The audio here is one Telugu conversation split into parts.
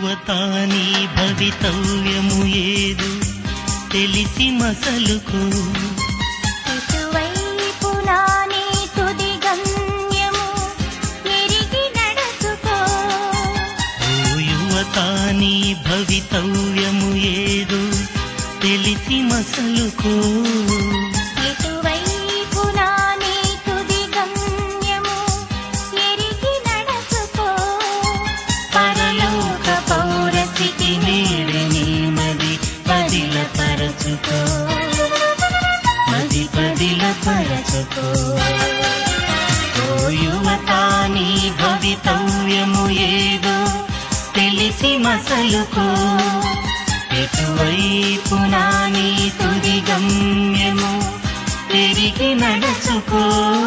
యువత నీ భవితవ్యము ఏదు తెలిసి మసలుకో ఇటువైపు నా నీ తుది గమ్యము ఎరిగి నడుచుకో ఓ యువత నీ భవితవ్యము ఏదు తెలిసి మసలుకో ఇటువైపు నా నీ తుది గమ్యము ఎరిగి నడుచుకో పరలోక పౌరస్థితి నేడు నీ మది పదిల పరచుకో మది పదిల పరచుకో ఓ యువత నీ భవితవ్యము ఏదో తెలిసి మసలుకో ఎటువైపు నా నీ తుది గమ్యము తిరిగి నడుచుకో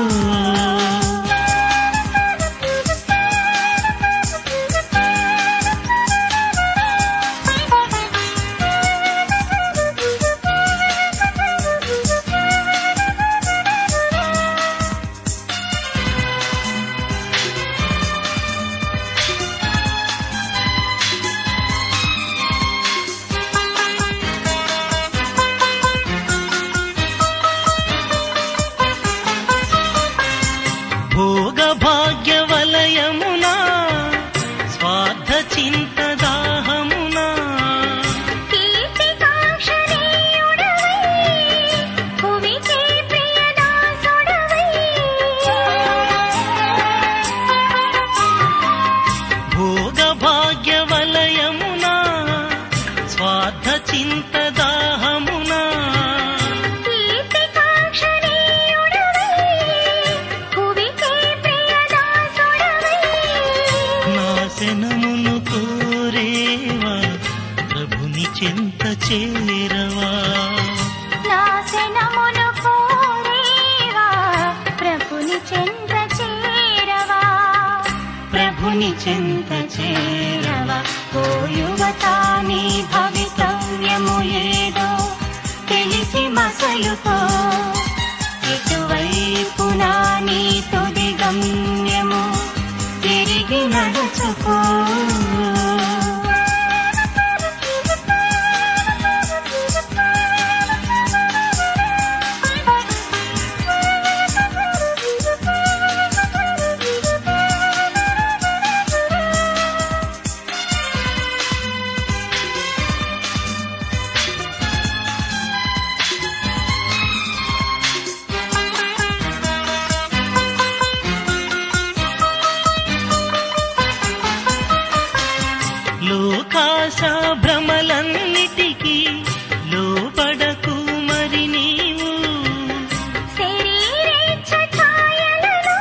భోగ భాగ్య వలయమునా స్వార్థ చింత దాహమునా కీర్తికాంక్షణీయుడవై, భువికే ప్రియదాసుడవై. భోగ భాగ్య వలయమునా స్వార్థ చింత దాహమునా కీర్తికాంక్షణీయుడవై, భువికే ప్రియదాసుడవై. నాశనమును కోరేవా ప్రభుని చింత చేరవా నాశనమును కోరేవా, ప్రభుని చెంత చేరవా ప్రభుని చింత చేరవా ఓ యువత నీ భవితవ్యము ఏదో తెలిసి మసలుకో ఎటువైపు నా నీ తుది గమ్యము తిరిగి నడుచుకో లోకాశ భ్రమలన్నిటికీ లోపడకు మరి నీవు శరీరేచ్ఛ ఛాయలను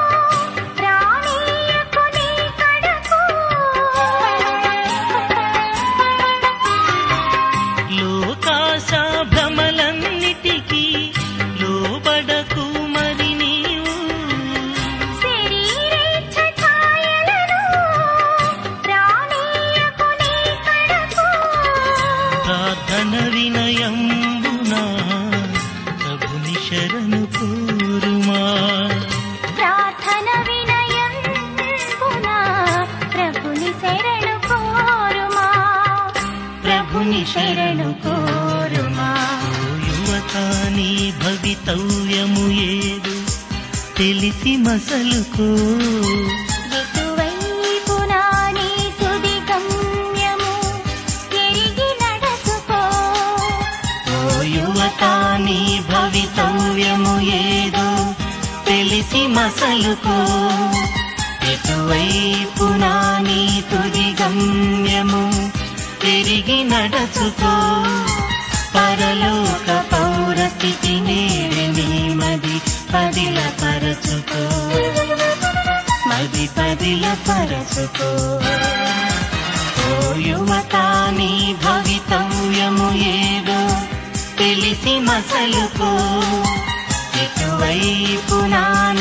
రానీయకు నీ కడకు. లోకాశ భ్రమలన్నిటికీ లోపడకు మరి నీవు శరీరేచ్ఛ ఛాయలను రానీయకు నీ కడకు. ప్రార్థన వినయంబునా ప్రభుని శరణు కోరుమా ప్రార్థన వినయంబున ప్రభుని శరణు కోరుమా ప్రభుని శరణు కోరుమా ఓ యువత నీ భవితవ్యము ఏదు తెలిసి మసలుకో ఎటువైపు నా నీ తుది గమ్యము తిరిగి నడుచుకో ఓ యువత నీ భవితవ్యము ఏదో తెలిసి మసలుకో ఎటువైపు నా నీ తుది గమ్యము తిరిగి నడచుకో పరలోక పౌరస్థితి నేడు నీ మది పదిల పరచుకో మది పదిల పరచుకో ఓ యువత నీ భవితవ్యము ఏదో తెలిసి మసలుకో ఎటువైపు నా